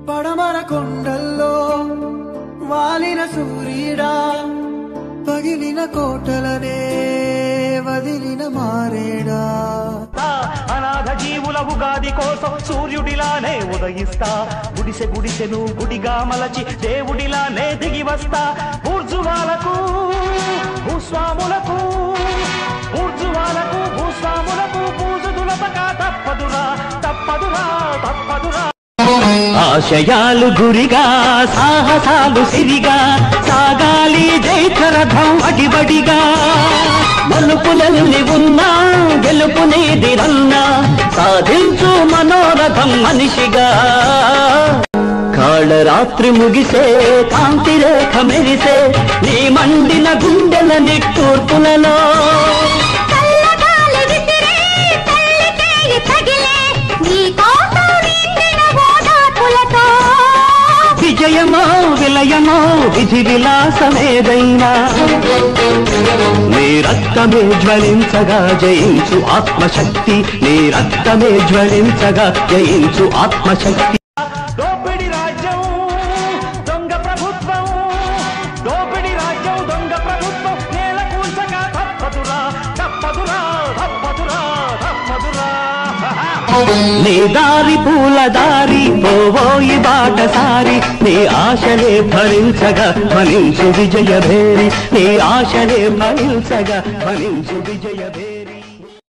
పడమర కొండల్లో వాలిన సూర్యుడా పగిలిన కోటలనే వదిలిన మారేడా అనాథ జీవుల ఉగాది కోసం సూర్యుడిలానే ఉదయిస్తా గుడిసె గుడిసెను గుడిగా మలచి దేవుడిలానే దిగి వస్తా ఊర్జువాలకు భూస్వాములకు ఊర్జువాలకు భూస్వాములకు పూజదులపక తప్పదురా తప్పదురా తప్పదురా ఆశయాలు గురిగా సాహసాలు సిరిగా సాగాలి జైకరథం అడిబడిగా మలుపులల్లి ఉన్నా గెలుపునేది రన్నా సాధించు మనోరథం మనిషిగా కాళరాత్రి ముగిసే కాంతి రేఖ మెరిసే నీ మండిన గుండెల నిట్టూర్పులలో చల్లగాలి విసిరే, చల్లికేయి తగిలే, నీకోసం నిండిన ఓదార్పులతో. విజయమో విలయమో విధి విలాసమేదైనా నీ రక్తమే జ్వలించగా జయించు ఆత్మశక్తి నీ రక్తమే జ్వలించగా జయించు ఆత్మశక్తి దోపిడి రాజ్యం దొంగ ప్రభుత్వం దోపిడి రాజ్యం దొంగ ప్రభుత్వం నేల కూల్చగా తప్పదురా తప్పదురా తప్పదురా తప్పదురా నీ దారి పూల దారి పోవోయి బాటసారి నీ ఆశలే భరించగా ఫలించు విజయ భేరి నీ ఆశలే భరించగా ఫలించు విజయ భేరి